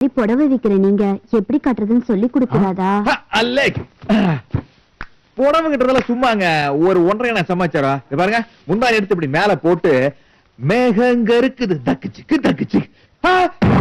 புடவை விக்கிற நீங்க எப்படி கட்டுறதுன்னு சொல்லி கொடுக்கறாதா அல்லேக் புடவைங்கிறதெல்லாம் சும்மாங்க ஒரு ஒன்றரை நான் சமாச்சாரம் இங்க பாருங்க முந்தானி எடுத்து இப்படி மேல போட்டு மேகங்க இருக்குது தக்கு சிக்கு தக்கு சிக்கு ஆ!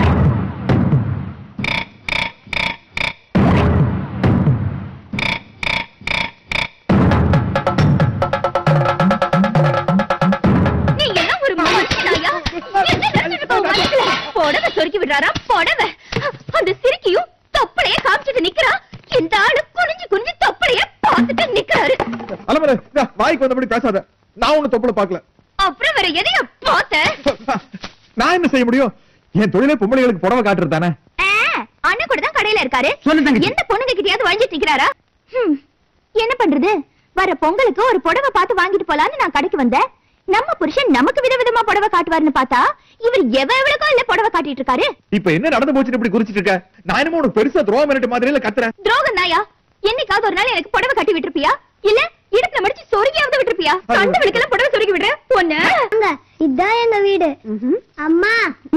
நீ எல்லாம் ஒரு மனுஷனாயா? என்ன நினைச்சிட்டு இருக்க உன் மனசுல? புடவை சொருகி விடுறாரா புடவை அந்த சிரிக்கியும் தொப்பளைய காமிச்சிட்டு நிக்கிறா இந்த ஆளு குனிஞ்சு குனிஞ்சு தொப்பளைய பார்த்துட்டு நிக்கிறாரு அலமர வாய்க்கு வந்தபடி பேசாத நான் ஒண்ணு தொப்புல பாக்கல அப்புறம் வேற எதைய பார்த்த நான் என்ன செய்ய முடியும் என் தொழிலே பொம்பளைகளுக்கு புடவை காட்டுறது தானே ஆ, அண்ணன் கூட தான் கடையில இருக்காரு சொல்லு தங்கச்சி. எந்த பொண்ணுங்க கிட்டயாவது வழிஞ்சிட்டு நிக்கிறாரா ஹம், என்ன பண்றது வர பொங்கலுக்கு ஒரு புடவை பார்த்து வாங்கிட்டு போலான்னு நான் கடைக்கு வந்தேன் நம்ம புருஷன் நமக்கு விதவிதமா புடவை காட்டுவாருன்னு பார்த்தா இவர் எவ எவ்வளவுக்கோ இல்ல புடவை காட்டிட்டு இருக்காரு இப்ப என்ன நடந்து போச்சுன்னு இப்படி குறிச்சிட்டு இருக்க நான் என்னமோ உனக்கு பெருசா துரோகம் மிரட்டு மாதிரி இல்ல கத்துறேன் துரோகம் நாயா என்னைக்காவது ஒரு நாள் எனக்கு புடவை கட்டி விட்டுருப்பியா இல்ல இடுப்புல மடிச்சு சொருகியாவது விட்டுருப்பியா கண்ட விளக்கெல்லாம் புடவை சொருகி விடுற பொண்ணு இதான் எங்க வீடு அம்மா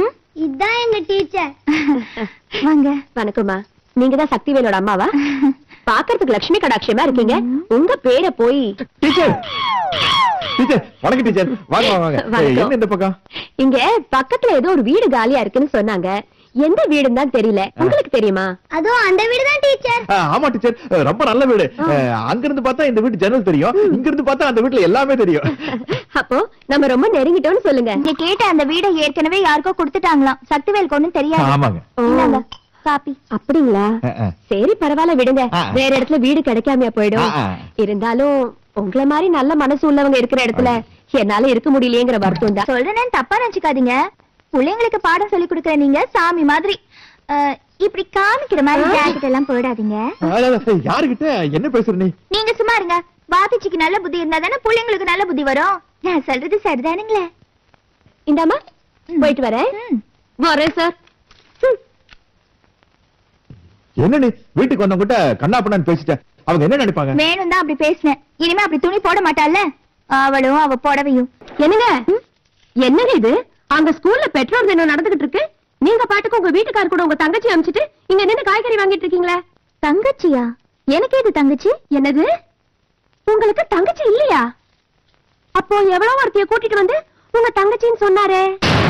இதான் எங்க டீச்சர் வாங்க வணக்கம்மா நீங்க தான் சக்திவேலோட அம்மாவா பாக்குறதுக்கு லட்சுமி கடாட்சியமா இருக்கீங்க உங்க பேரை போய் டீச்சர் டீச்சர் வணக்கம் டீச்சர் வாங்க வாங்க, வாங்க வணக்கம். ஏய், என்ன இந்த பக்கம் இங்க பக்கத்துல ஏதோ ஒரு வீடு காலியா இருக்குன்னு சொன்னாங்க எந்த வீடுன்னு தான் தெரியல உங்களுக்கு தெரியுமா அதுவும் அந்த வீடு தான் டீச்சர் ஆ, ஆமா டீச்சர் அஹ், ரொம்ப நல்ல வீடு அஹ், அங்க இருந்து பார்த்தா இந்த வீட்டு ஜன்னல் தெரியும் இங்க இருந்து பார்த்தா அந்த வீட்டுல எல்லாமே தெரியும் அப்போ நம்ம ரொம்ப நெருங்கிட்டோம்னு சொல்லுங்க நீங்க கேட்ட அந்த வீடை ஏற்கனவே யாருக்கோ கொடுத்துட்டாங்களாம் சக்திவேலுக்கு ஒண்ணும் தெரியாது ஆமாங்க இந்தாங்க, காப்பி அப்படிங்களா அஹ், அஹ். சரி பரவாயில்ல விடுங்க ஆ. வேற இடத்துல வீடு கிடைக்காம போயிடும் ஆ, ஆ. இருந்தாலும் உங்கள மாதிரி நல்ல மனசு உள்ளவங்க இருக்கிற இடத்துல என்னால இருக்க முடியலையேங்கிற வருத்தம் தான் சொல்றேன்னு தப்பா நினைச்சுக்காதீங்க பிள்ளைங்களுக்கு பாடம் சொல்லி கொடுக்கற நீங்க சாமி மாதிரி அஹ், இப்படி காமிக்கிற மாதிரி ஜாக்கெட் எல்லாம் போயிடாதீங்க அஹ், அஹ், யாருகிட்ட என்ன பேசுற நீ நீங்க சும்மா இருங்க பாத்திச்சிக்கு நல்ல புத்தி இருந்தா தானே பிள்ளைங்களுக்கு நல்ல புத்தி வரும் நான் சொல்றது சரிதானுங்களே இந்தாமா போயிட்டு வரேன் ம். வரேன் சார் என்ன நீ வீட்டுக்கு வந்தவங்கிட்ட கண்ணா பண்ணான்னு பேசிட்ட அவங்க என்ன நினைப்பாங்க வேணும் தான் அப்படி பேசினேன் இனிமே அப்படி துணி போட மாட்டாள்ல அவளும் அவ புடவையும் என்னங்க என்னங்க இது அங்க ஸ்கூல்ல பெட்ரோல் தினம் நடந்துகிட்டு இருக்கு நீங்க பாட்டுக்கு உங்க வீட்டுக்கார கூட உங்க தங்கச்சி அனுப்பிச்சிட்டு இங்க நின்னு காய்கறி வாங்கிட்டு இருக்கீங்களே தங்கச்சியா எனக்கு எது தங்கச்சி என்னது உங்களுக்கு தங்கச்சி இல்லையா அப்போ எவ்வளவு ஒருத்தைய கூட்டிட்டு வந்து உங்க தங்கச்சின்னு சொன்னாரே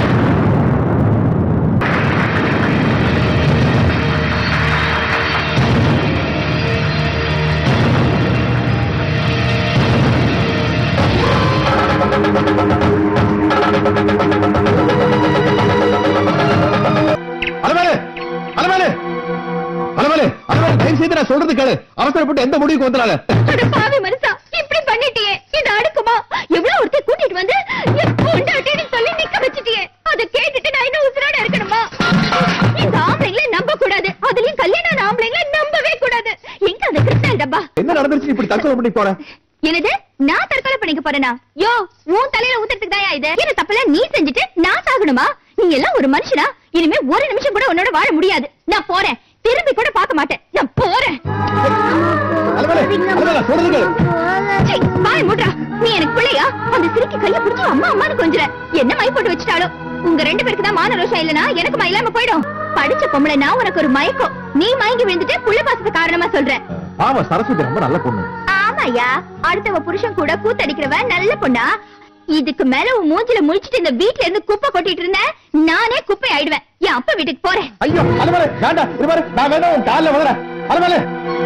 அலமேலு அலமேலு அலமேலு அலமேலு தயவு செய்து நான் சொல்றது கேளு அவசரப்பட்டு எந்த முடிவுக்கு வந்தனால அட பாவி மனுஷா இப்படி பண்ணிட்டியே இது அடுக்குமா எவ்வளவு ஒருத்தர் கூட்டிட்டு வந்து என் பொண்டாட்டின்னு சொல்லி நிக்க வச்சிட்டியே அத கேட்டுட்டு நான் இன்னும் உசுரோட இருக்கணுமா இந்த ஆம்பளைங்களை நம்ப கூடாது அதுலயும் கல்யாணம் ஆம்பளைங்களை நம்பவே கூடாது எங்க அந்த கிறிஸ்டல் டப்பா என்ன நடந்துருச்சு இப்படி தற்கொலை பண்ணி போற என்னது நான் தற்கொலை பண்ணிக்க போறேனா யோ உன் தலையில ஊத்துறதுக்கு தான் இது என்ன தப்பல நீ செஞ்சுட்டு நான் சாகணுமா நீ எல்லாம் ஒரு மனுஷனா இனிமே ஒரு நிமிஷம் கூட உன்னோட வாழ முடியாது நான் போறேன் திரும்பி கூட பார்க்க மாட்டேன் நான் போறேன் அலமேலு அலமேலு சொல்றது கேளு சீ, வாய் மூடுறா நீ எனக்கு பிள்ளையா அந்த சிரிக்கி கைய பிடிச்சு அம்மா அம்மான்னு கொஞ்சுற என்ன மை போட்டு வச்சுட்டாலோ உங்க ரெண்டு பேருக்கு தான் மான ரோஷம் இல்லனா எனக்கு இல்லாம போயிடும் படிச்ச பொம்பளை நான் உனக்கு ஒரு மயக்கம் நீ மயங்கி விழுந்துட்டு புள்ள பாசத்து காரணமா சொல்ற ஆமா சரஸ்வதி ரொம்ப நல்ல பொண்ணு ஆமாயா அடுத்தவ புருஷன் கூட கூத்தடிக்கிறவ நல்ல பொண்ணா இதுக்கு மேல உன் மூஞ்சில முழிச்சிட்டு இந்த வீட்ல இருந்து குப்பை கொட்டிட்டு இருந்த நானே குப்பை ஆயிடுவேன் என் அப்பா வீட்டுக்கு போறேன் ஐயோ அலமேலு வேண்டாம் இது பாரு நான் வேணா உன் கால்ல விழுறேன் அலமேலு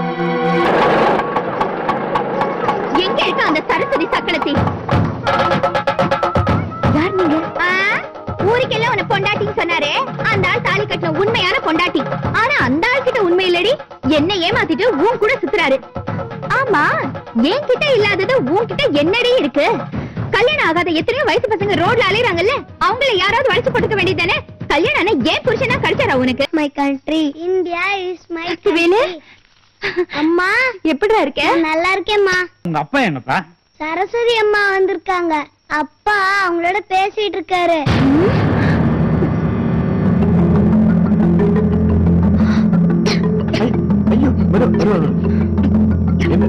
எங்க இருக்க அந்த சரஸ்வதி சக்களத்தி யார் நீங்க ஊருக்கெல்லாம் உன்னை பொண்டாட்டின்னு சொன்னாரே அந்த ஆள் தாலி கட்டின உண்மையான பொண்டாட்டி ஆனா அந்த ஆள் கிட்ட உண்மை இல்லடி என்ன ஏமாத்திட்டு உன் கூட சுத்துறாரு ஆமா என்கிட்ட இல்லாதது உன்கிட்ட என்னடி இருக்கு கல்யாணம் ஆகாத எத்தனையோ வயசு பசங்க ரோட்ல அலையறாங்கல்ல அவங்கள யாராவது வளைச்சு போட்டுக்க வேண்டியதானே கல்யாணம் ஆனா ஏன் புருஷனா கிடைச்சாரா உனக்கு my country India is my Velu அம்மா எப்படிடா இருக்க நல்லா இருக்கேம்மா உங்க அப்பா என்னப்பா சரஸ்வதி அம்மா வந்திருக்காங்க அப்பா அவங்களோட பேசிட்டு இருக்காரு ஐயோ மெது, மெது, மெது. என்ன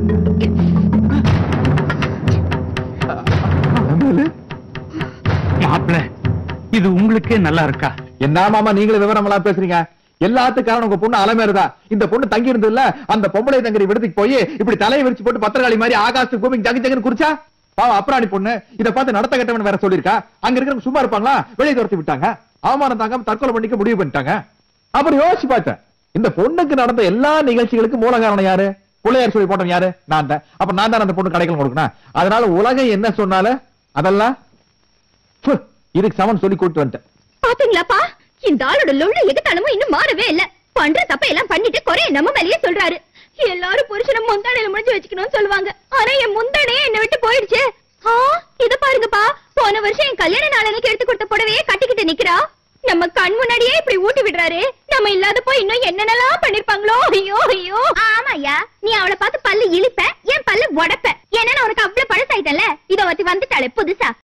அலமேலு, மாப்பிள இது உங்களுக்கே நல்லா இருக்கா என்ன மாமா நீங்களும் விவரம் எல்லாம் பேசுறீங்க எல்லாத்துக்கும் காரணம் உங்க பொண்ணு அலமேறுதா இந்த பொண்ணு தங்கி இருந்ததுல அந்த பொம்பளை தங்கரி விடுதிக்கு போய் இப்படி தலையை விரிச்சு போட்டு பத்திரகாளி மாதிரி ஆகாசத்துக்கு பூமி ஜகு ஜகுன்னு குறிச்சா பாவம் அப்புறாணி பொண்ணு இத பார்த்து நடத்த கட்டவன் வேற சொல்லிருக்கா அங்க இருக்கிறவங்க சும்மா இருப்பாங்களா வெளியே துரத்தி விட்டாங்க அவமானம் தாங்காம தற்கொலை பண்ணிக்க முடிவு பண்ணிட்டாங்க அப்புறம் யோசிச்சு பார்த்தேன் இந்த பொண்ணுக்கு நடந்த எல்லா நிகழ்ச்சிகளுக்கும் மூல காரணம் யாரு பிள்ளையார் சொல்லி போட்டவன் யாரு நான் தான் அப்ப நான் தான் அந்த பொண்ணு கடைகள் கொடுக்கணும் அதனால உலகம் என்ன சொன்னாலும் அதெல்லாம் ஃபு, இதுக்கு சமன் சொல்லி கூட்டு வந்துட்டேன் பாத்தீங்களாப்பா இந்த ஆளோட லொள்ள எதுக்கானமோ இன்னும் மாறவே இல்ல பண்ற தப்ப எல்லாம் பண்ணிட்டு குறைய நம்ம மேலயே சொல்றாரு எல்லாரும் புருஷனை முந்தானையில முடிஞ்சு வச்சுக்கணும்னு சொல்லுவாங்க ஆனா என் முந்தானையே என்னை விட்டு போயிடுச்சு ஆ, இத பாருங்கப்பா போன வருஷம் என் கல்யாண நாளனைக்கு எடுத்து கொடுத்த புடவையே கட்டிக்கிட்டு நிக்கிறா நம்ம கண் முன்னாடியே இப்படி ஊட்டி விடுறாரு நம்ம இல்லாதப்போ இன்னும் என்னென்னலாம் பண்ணிருப்பாங்களோ ஐயோ ஐயோ ஆமாயா நீ அவளை பார்த்து பல்லு இழிப்ப என் பல்லு உடப்ப ஏன்னா நான் உனக்கு அவ்வளவு பழசாயிட்டல இத ஒருத்தி வந்துட்டாளே புதுசா